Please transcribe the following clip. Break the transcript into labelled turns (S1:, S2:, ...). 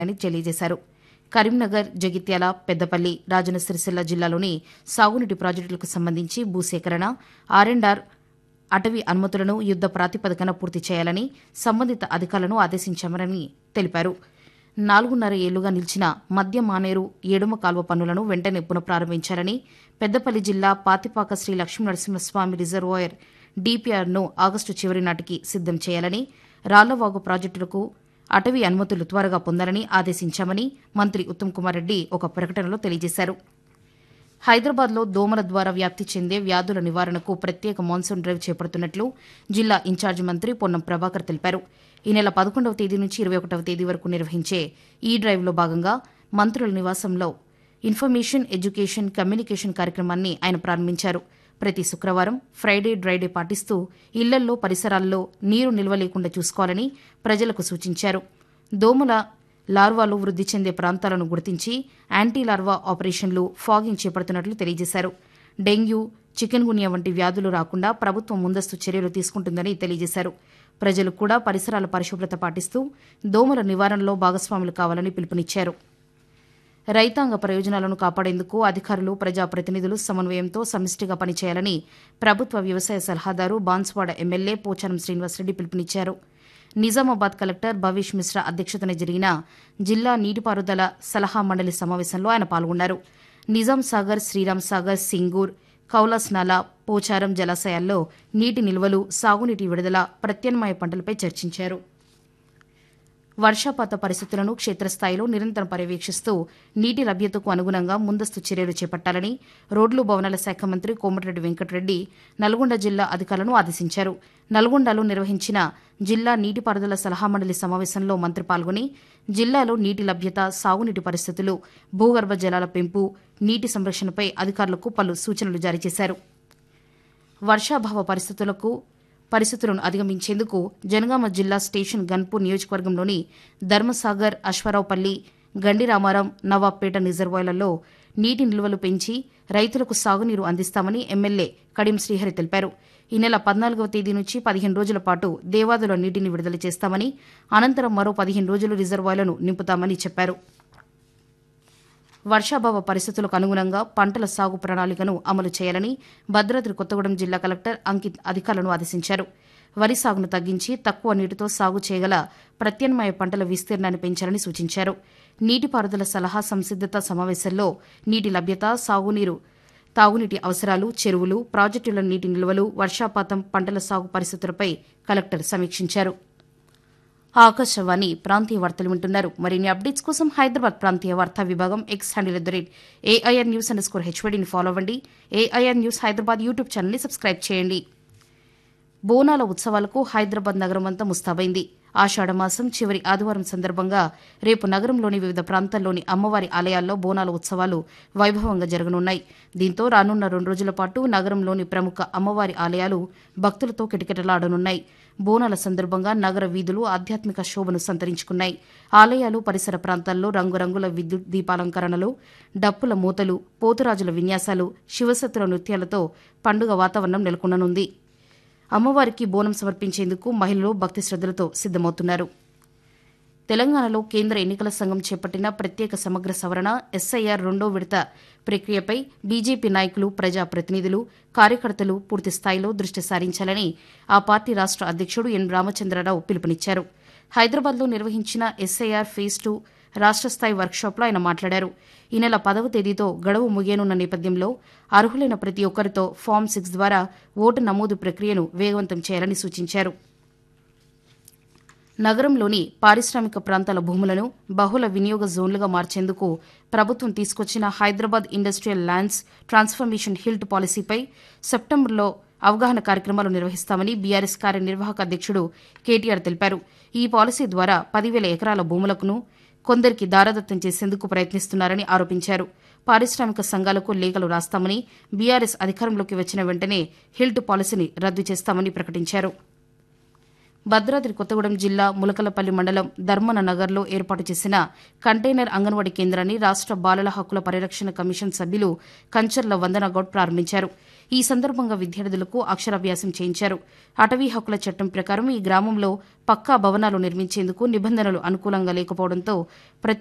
S1: అని తెలియజేశారు కరీంనగర్ జగిత్యాల పెద్దపల్లి రాజన్న సిరిసిల్ల జిల్లాలోని సాగునీటి ప్రాజెక్టులకు సంబంధించి భూసేకరణ ఆర్ఎండ్ఆర్ అటవీ అనుమతులను యుద్ద ప్రాతిపదికన పూర్తి చేయాలని సంబంధిత అధికారులను ఆదేశించామని తెలిపారు నాలుగున్నర ఏళ్లుగా నిలిచిన మద్య మానేరు ఏడుమ కాల్వ పనులను వెంటనే పునఃప్రారంభించాలని పెద్దపల్లి జిల్లా పాతిపాక శ్రీ లక్ష్మీ నరసింహస్వామి రిజర్వాయర్ డీపీఆర్ను ఆగస్టు చివరి నాటికి సిద్దం చేయాలని రాళ్లవాగు ప్రాజెక్టులకు అటవీ అనుమతులు త్వరగా పొందాలని ఆదేశించామని మంత్రి ఉత్తమ్ కుమార్ రెడ్డి ఒక ప్రకటనలో తెలియజేశారు హైదరాబాద్లో దోమల ద్వారా వ్యాప్తి చెందే వ్యాధుల నివారణకు ప్రత్యేక మాన్సూన్ డ్రైవ్ చేపడుతున్నట్లు జిల్లా ఇన్ఛార్జి మంత్రి పొన్నం ప్రభాకర్ తెలిపారు ఈ నెల పదకొండవ తేదీ నుంచి ఇరవై ఒకటవ తేదీ వరకు నిర్వహించే ఈ డ్రైవ్లో భాగంగా మంత్రుల నివాసంలో ఇన్ఫర్మేషన్ ఎడ్యుకేషన్ కమ్యూనికేషన్ కార్యక్రమాన్ని ఆయన ప్రారంభించారు ప్రతి శుక్రవారం ఫ్రైడే డ్రైడే పాటిస్తూ ఇళ్లల్లో పరిసరాల్లో నీరు నిల్వ లేకుండా చూసుకోవాలని ప్రజలకు సూచించారు దోమల లార్వాలు వృద్ధి చెందే ప్రాంతాలను గుర్తించి యాంటీ లార్వా ఆపరేషన్లు ఫాగింగ్ చేపడుతున్నట్లు తెలియజేశారు డెంగ్యూ చికెన్ గునియా వంటి వ్యాధులు రాకుండా ప్రభుత్వం ముందస్తు చర్యలు తీసుకుంటుందని తెలియజేశారు ప్రజలు కూడా పరిసరాల పరిశుభ్రత పాటిస్తూ దోమల నివారణలో భాగస్వాములు కావాలని పిలుపునిచ్చారు రైతాంగ ప్రయోజనాలను కాపాడేందుకు అధికారులు ప్రజాప్రతినిధులు సమన్వయంతో సమిష్టిగా పనిచేయాలని ప్రభుత్వ వ్యవసాయ సలహాదారు బాన్స్వాడ ఎమ్మెల్యే పోచారం శ్రీనివాసరెడ్డి పిలుపునిచ్చారు నిజామాబాద్ కలెక్టర్ భవేష్ మిశ్రా అధ్యక్షతన జరిగిన జిల్లా నీటిపారుదల సలహా మండలి సమావేశంలో ఆయన పాల్గొన్నారు నిజాం సాగర్ శ్రీరామ్ సాగర్ సింగూర్ కౌలాస్ నాలా పోచారం జలాశయాల్లో నీటి నిల్వలు సాగునీటి విడుదల ప్రత్యామ్నాయ పంటలపై చర్చించారు వర్షపాత పరిస్థితులను క్షేత్రస్థాయిలో నిరంతరం పర్యవేక్షిస్తూ నీటి లభ్యతకు అనుగుణంగా ముందస్తు చర్యలు చేపట్టాలని రోడ్లు భవనాల శాఖ మంత్రి కోమటిరెడ్డి వెంకటరెడ్డి నల్గొండ జిల్లా అధికారులను ఆదేశించారు నల్గొండలో నిర్వహించిన జిల్లా నీటిపారుదల సలహా మండలి సమావేశంలో మంత్రి పాల్గొని జిల్లాలో నీటి లభ్యత సాగునీటి పరిస్థితులు భూగర్భ జలాల పెంపు నీటి సంరక్షణపై అధికారులకు పలు సూచనలు జారీ చేశారు వర్షాభావ పరిస్థితులకు పరిస్థితులను అధిగమించేందుకు జనగామ జిల్లా స్టేషన్ గన్పూర్ నియోజకవర్గంలోని ధర్మసాగర్ అశ్వరావుపల్లి గండి రామారం నవాబ్పేట రిజర్వాయర్లలో నీటి నిల్వలు పెంచి రైతులకు సాగునీరు అందిస్తామని ఎమ్మెల్యే కడియం శ్రీహరి తెలిపారు ఈ నెల పద్నాలుగవ తేదీ నుంచి పదిహేను రోజుల పాటు దేవాదుల నీటిని విడుదల చేస్తామని అనంతరం మరో పదిహేను రోజులు రిజర్వాయర్లను నింపుతామని చెప్పారు వర్షాభావ పరిస్థితులకు అనుగుణంగా పంటల సాగు ప్రణాళికను అమలు చేయాలని భద్రాద్రి కొత్తగూడెం జిల్లా కలెక్టర్ అంకిత్ అధికారులను ఆదేశించారు వరి సాగును తగ్గించి తక్కువ నీటితో సాగు చేయగల ప్రత్యామ్నాయ పంటల విస్తీర్ణాన్ని పెంచాలని సూచించారు నీటిపారుదల సలహా సంసిద్దత సమావేశంలో నీటి లభ్యత సాగునీరు తాగునీటి అవసరాలు చెరువులు ప్రాజెక్టుల నీటి నిల్వలు వర్షాపాతం పంటల సాగు పరిస్థితులపై కలెక్టర్ సమీక్షించారు ఆకాశవాణి ప్రాంతీయ వార్తలు వింటున్నారు మరిన్ని అప్డేట్స్ కోసం హైదరాబాద్ ప్రాంతీయ వార్తా విభాగం X handle at the rate AIR news underscore స్కోర్ హెచ్వడిని ఫాలో అవ్వండి ఏఐఆర్ న్యూస్ హైదరాబాద్ యూట్యూబ్ ఛానల్ని సబ్స్క్రైబ్ చేయండి బోనాల ఉత్సవాలకు హైదరాబాద్ నగరం అంతా ముస్తాబైంది ఆషాఢమాసం చివరి ఆదివారం సందర్భంగా రేపు నగరంలోని వివిధ ప్రాంతాల్లోని అమ్మవారి ఆలయాల్లో బోనాల ఉత్సవాలు వైభవంగా జరగనున్నాయి దీంతో రానున్న రెండు రోజుల పాటు నగరంలోని ప్రముఖ అమ్మవారి ఆలయాలు భక్తులతో కిటకిటలాడనున్నాయి బోనాల సందర్భంగా నగర వీధులు ఆధ్యాత్మిక శోభను సంతరించుకున్నాయి ఆలయాలు పరిసర ప్రాంతాల్లో రంగురంగుల విద్యుత్ దీపాలంకరణలు డప్పుల మూతలు పోతురాజుల విన్యాసాలు శివసత్తుల నృత్యాలతో పండుగ వాతావరణం నెలకొననుంది అమ్మవారికి బోనం సమర్పించేందుకు మహిళలు భక్తి శ్రద్దలతో సిద్దమవుతున్నారు తెలంగాణలో కేంద్ర ఎన్నికల సంఘం చేపట్టిన ప్రత్యేక సమగ్ర సవరణ ఎస్ఐఆర్ రెండో విడత ప్రక్రియపై బీజేపీ నాయకులు ప్రజాప్రతినిధులు కార్యకర్తలు పూర్తి స్థాయిలో దృష్టి సారించాలని ఆ పార్టీ రాష్ట అధ్యక్షుడు ఎన్ రామచంద్రరావు పిలుపునిచ్చారు హైదరాబాద్లో నిర్వహించిన ఎస్ఐఆర్ ఫేజ్ టూ రాష్ట స్థాయి వర్క్షాప్లో ఆయన మాట్లాడారు ఈ నెల పదవ తేదీతో గడువు ముగియనున్న నేపథ్యంలో అర్హులైన ప్రతి ఒక్కరితో ఫామ్ సిక్స్ ద్వారా ఓటు నమోదు ప్రక్రియను వేగవంతం చేయాలని సూచించారు నగరంలోని పారిశ్రామిక ప్రాంతాల భూములను బహుళ వినియోగ జోన్లుగా మార్చేందుకు ప్రభుత్వం తీసుకొచ్చిన Hyderabad industrial lands transformation HILT పాలసీపై సెప్టెంబర్లో అవగాహన కార్యక్రమాలు నిర్వహిస్తామని బీఆర్ఎస్ కార్యనిర్వాహక అధ్యక్షుడు కేటీఆర్ తెలిపారు ఈ పాలసీ ద్వారా పదివేల ఎకరాల భూములకును కొందరికి దారదత్తం చేసేందుకు ప్రయత్నిస్తున్నారని ఆరోపించారు పారిశ్రామిక సంఘాలకు లేఖలు రాస్తామని బీఆర్ఎస్ అధికారంలోకి వచ్చిన వెంటనే హిల్ట్ పాలసీని రద్దు చేస్తామని ప్రకటించారు భద్రాద్రి కొత్తగూడెం జిల్లా ములకలపల్లి మండలం ధర్మన నగర్లో ఏర్పాటు చేసిన కంటైనర్ అంగన్వాడీ కేంద్రాన్ని రాష్ట బాలల హక్కుల పరిరక్షణ కమిషన్ సభ్యులు కంచర్ల వందనగౌడ్ ప్రారంభించారు ఈ సందర్భంగా విద్యార్థులకు అక్షరాభ్యాసం చేయించారు అటవీ హక్కుల చట్టం ప్రకారం ఈ గ్రామంలో పక్కా భవనాలు నిర్మించేందుకు నిబంధనలు అనుకూలంగా లేకపోవడంతో